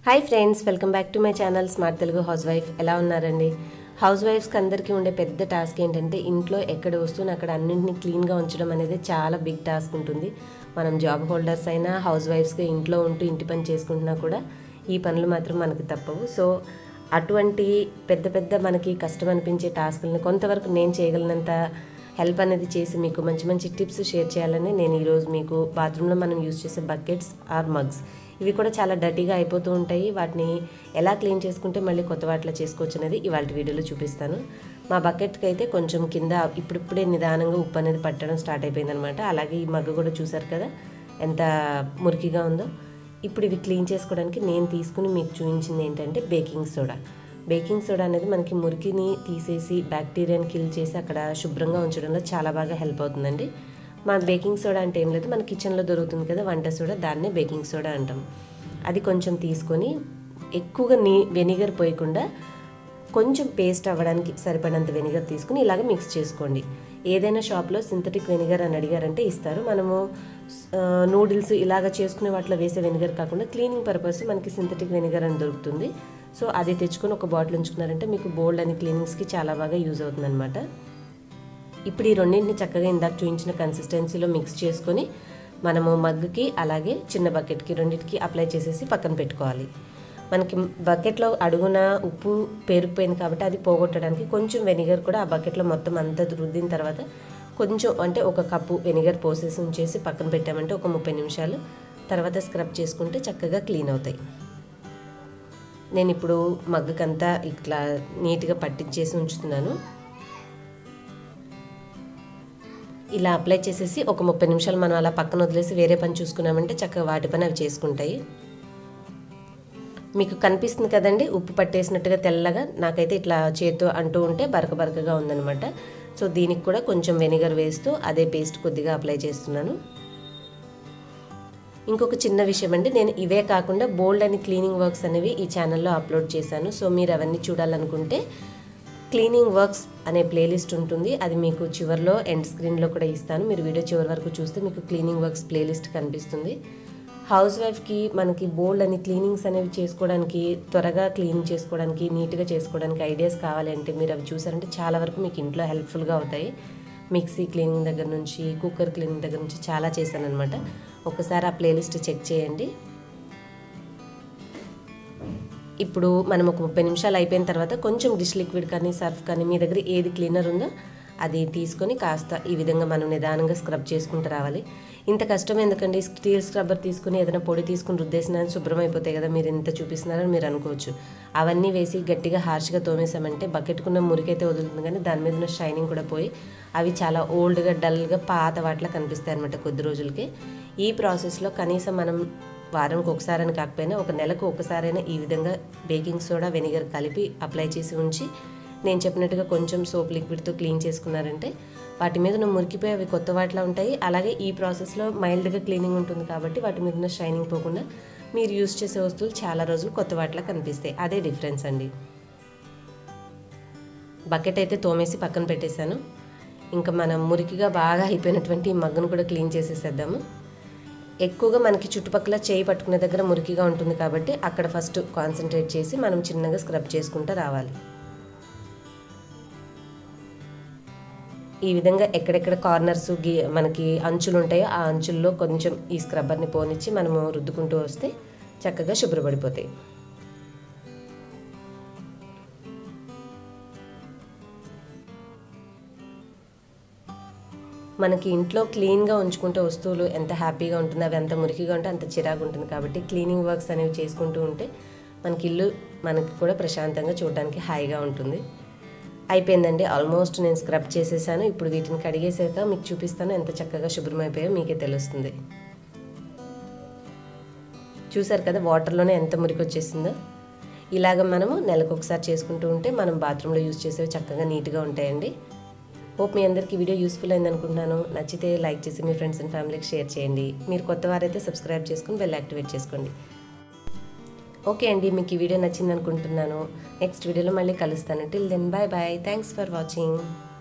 hi friends welcome back to my channel smart Telugu house wife ఎలా ఉన్నారండి house వైఫ్స్కి అందరికీ ఉండే పెద్ద టాస్క్ ఏంటంటే ఇంట్లో ఎక్కడ వస్తువుని అక్కడ అన్నింటినీ క్లీన్గా ఉంచడం అనేది చాలా బిగ్ టాస్క్ ఉంటుంది మనం జాబ్ హోల్డర్స్ అయినా హౌస్ వైఫ్స్గా ఇంట్లో ఉంటూ ఇంటి పని చేసుకుంటున్నా కూడా ఈ పనులు మాత్రం మనకు తప్పవు సో అటువంటి పెద్ద పెద్ద మనకి కష్టం అనిపించే టాస్క్లని కొంతవరకు నేను చేయగలిగినంత హెల్ప్ అనేది చేసి మీకు మంచి మంచి టిప్స్ షేర్ చేయాలని నేను ఈరోజు మీకు బాత్రూంలో మనం యూజ్ చేసే బకెట్స్ ఆర్ మగ్స్ ఇవి కూడా చాలా డర్టీగా అయిపోతూ ఉంటాయి వాటిని ఎలా క్లీన్ చేసుకుంటే మళ్ళీ కొత్త వాటిలో చేసుకోవచ్చు అనేది ఇవాళ వీడియోలో చూపిస్తాను మా బకెట్కి అయితే కొంచెం కింద ఇప్పుడిప్పుడే నిదానంగా ఉప్పు అనేది పట్టడం స్టార్ట్ అయిపోయిందనమాట అలాగే ఈ మగ్గు కూడా చూసారు కదా ఎంత మురికిగా ఉందో ఇప్పుడు ఇవి క్లీన్ చేసుకోవడానికి నేను తీసుకుని మీకు చూపించింది ఏంటంటే బేకింగ్ సోడా బేకింగ్ సోడా అనేది మనకి మురికిని తీసేసి బ్యాక్టీరియాని కిల్ చేసి అక్కడ శుభ్రంగా ఉంచడంలో చాలా బాగా హెల్ప్ అవుతుందండి మా బేకింగ్ సోడా అంటే ఏం లేదు మన కిచెన్లో దొరుకుతుంది కదా వంట సోడా దాన్నే బేకింగ్ సోడా అంటాం అది కొంచెం తీసుకొని ఎక్కువగా నీ వెనిగర్ పోయకుండా కొంచెం పేస్ట్ అవ్వడానికి సరిపడినంత వెనిగర్ తీసుకుని ఇలాగ మిక్స్ చేసుకోండి ఏదైనా షాప్లో సింథటిక్ వెనిగర్ అని అడిగారంటే ఇస్తారు మనము నూడిల్స్ ఇలాగ చేసుకునే వాటిలో వేసే వెనిగర్ కాకుండా క్లీనింగ్ పర్పస్ మనకి సింథటిక్ వెనిగర్ అని దొరుకుతుంది సో అది తెచ్చుకొని ఒక బాటిల్ ఉంచుకున్నారంటే మీకు బోల్డ్ అని క్లీనింగ్స్కి చాలా బాగా యూజ్ అవుతుంది అనమాట ఇప్పుడు ఈ రెండింటిని చక్కగా ఇందాక చూపించిన కన్సిస్టెన్సీలో మిక్స్ చేసుకొని మనము మగ్గుకి అలాగే చిన్న బకెట్కి రెండింటికి అప్లై చేసేసి పక్కన పెట్టుకోవాలి మనకి బకెట్లో అడుగున ఉప్పు పేరుకుపోయింది కాబట్టి అది పోగొట్టడానికి కొంచెం వెనిగర్ కూడా ఆ బకెట్లో మొత్తం అంతా రుద్దిన తర్వాత కొంచెం అంటే ఒక కప్పు వెనిగర్ పోసేసి ఉంచేసి పక్కన పెట్టామంటే ఒక ముప్పై నిమిషాలు తర్వాత స్క్రబ్ చేసుకుంటే చక్కగా క్లీన్ అవుతాయి నేను ఇప్పుడు మగ్గుకంతా ఇట్లా నీట్గా పట్టించేసి ఉంచుతున్నాను ఇలా అప్లై చేసేసి ఒక ముప్పై నిమిషాలు మనం అలా పక్కన వదిలేసి వేరే పని చూసుకున్నామంటే చక్కగా వాటి పని అవి చేసుకుంటాయి మీకు కనిపిస్తుంది కదండి ఉప్పు పట్టేసినట్టుగా తెల్లగా నాకైతే ఇట్లా చేత్తో అంటూ ఉంటే బరక బరకగా ఉందనమాట సో దీనికి కూడా కొంచెం వెనిగర్ వేస్తూ అదే పేస్ట్ కొద్దిగా అప్లై చేస్తున్నాను ఇంకొక చిన్న విషయం అండి నేను ఇవే కాకుండా బోల్డ్ అని క్లీనింగ్ వర్క్స్ అనేవి ఈ ఛానల్లో అప్లోడ్ చేశాను సో మీరు అవన్నీ చూడాలనుకుంటే క్లీనింగ్ వర్క్స్ అనే ప్లేలిస్ట్ ఉంటుంది అది మీకు చివరిలో ఎండ్ స్క్రీన్లో కూడా ఇస్తాను మీరు వీడియో చివరి వరకు చూస్తే మీకు క్లీనింగ్ వర్క్స్ ప్లేలిస్ట్ కనిపిస్తుంది హౌస్ వైఫ్కి మనకి బోల్డ్ అని క్లీనింగ్స్ అనేవి చేసుకోవడానికి త్వరగా క్లీన్ చేసుకోవడానికి నీట్గా చేసుకోవడానికి ఐడియాస్ కావాలి అంటే మీరు అవి చూసారంటే చాలా వరకు మీకు ఇంట్లో హెల్ప్ఫుల్గా అవుతాయి మిక్సీ క్లీనింగ్ దగ్గర నుంచి కుక్కర్ క్లీనింగ్ దగ్గర నుంచి చాలా చేశాను అనమాట ఒకసారి ఆ ప్లేలిస్ట్ చెక్ చేయండి ఇప్పుడు మనం ఒక ముప్పై నిమిషాలు అయిపోయిన తర్వాత కొంచెం డిష్ లిక్విడ్ కానీ సర్ఫ్ కానీ మీ దగ్గర ఏది క్లీనర్ ఉందో అది తీసుకొని కాస్త ఈ విధంగా మనం నిదానంగా స్క్రబ్ చేసుకుంటూ రావాలి ఇంత కష్టం ఎందుకండి స్టీల్ స్క్రబ్బర్ తీసుకుని ఏదైనా పొడి తీసుకుని రుద్దేసినా శుభ్రం అయిపోతాయి కదా మీరు ఎంత చూపిస్తున్నారని మీరు అనుకోవచ్చు అవన్నీ వేసి గట్టిగా హార్ష్గా తోమేసామంటే బకెట్కున్న మురికైతే వదులుతుంది కానీ దాని మీద ఉన్న షైనింగ్ కూడా పోయి అవి చాలా ఓల్డ్గా డల్గా పాత వాటిలా కనిపిస్తాయి అనమాట కొద్ది రోజులకి ఈ ప్రాసెస్లో కనీసం మనం వారానికి ఒకసారని కాకపోయినా ఒక నెలకు ఒకసారైనా ఈ విధంగా బేకింగ్ సోడా వెనిగర్ కలిపి అప్లై చేసి ఉంచి నేను చెప్పినట్టుగా కొంచెం సోప్ లిక్విడ్తో క్లీన్ చేసుకున్నారంటే వాటి మీద ఉన్న మురికిపోయి అవి కొత్త వాటిలా ఉంటాయి అలాగే ఈ ప్రాసెస్లో మైల్డ్గా క్లీనింగ్ ఉంటుంది కాబట్టి వాటి మీద ఉన్న షైనింగ్ పోకుండా మీరు యూస్ చేసే వస్తువులు చాలా రోజులు కొత్త వాటిలా కనిపిస్తాయి అదే డిఫరెన్స్ అండి బకెట్ అయితే తోమేసి పక్కన పెట్టేశాను ఇంకా మనం మురికిగా బాగా అయిపోయినటువంటి ఈ మగ్గును కూడా క్లీన్ చేసేసేద్దాము ఎక్కువగా మనకి చుట్టుపక్కల చేయి పట్టుకునే దగ్గర మురికిగా ఉంటుంది కాబట్టి అక్కడ ఫస్ట్ కాన్సన్ట్రేట్ చేసి మనం చిన్నగా స్క్రబ్ చేసుకుంటూ రావాలి ఈ విధంగా ఎక్కడెక్కడ కార్నర్స్ గీ మనకి అంచులు ఉంటాయో ఆ అంచుల్లో కొంచెం ఈ స్క్రబ్బర్ని పోనిచ్చి మనము రుద్దుకుంటూ వస్తే చక్కగా శుభ్రపడిపోతాయి మనకి ఇంట్లో క్లీన్గా ఉంచుకుంటే వస్తువులు ఎంత హ్యాపీగా ఉంటుంది అవి ఎంత మురికిగా ఉంటే అంత చిరాకు ఉంటుంది కాబట్టి క్లీనింగ్ వర్క్స్ అనేవి చేసుకుంటూ ఉంటే మనకి ఇల్లు మనకి కూడా ప్రశాంతంగా చూడడానికి హాయిగా ఉంటుంది అయిపోయిందండి ఆల్మోస్ట్ నేను స్క్రబ్ చేసేసాను ఇప్పుడు వీటిని కడిగేసాక మీకు చూపిస్తాను ఎంత చక్కగా శుభ్రమైపోయాయో మీకే తెలుస్తుంది చూసారు కదా వాటర్లోనే ఎంత మురికి వచ్చేసిందో ఇలాగ మనము నెలకు ఒకసారి చేసుకుంటూ ఉంటే మనం బాత్రూంలో యూజ్ చేసేవి చక్కగా నీట్గా ఉంటాయండి హోప్ మీ అందరికీ వీడియో యూస్ఫుల్ అయింది అనుకుంటున్నాను నచ్చితే లైక్ చేసి మీ ఫ్రెండ్స్ అండ్ ఫ్యామిలీకి షేర్ చేయండి మీరు కొత్త వారైతే సబ్స్క్రైబ్ చేసుకుని బెల్ యాక్టివేట్ చేసుకోండి ఓకే అండి మీకు ఈ వీడియో నచ్చింది అనుకుంటున్నాను నెక్స్ట్ వీడియోలో మళ్ళీ కలుస్తాను till then bye bye thanks for watching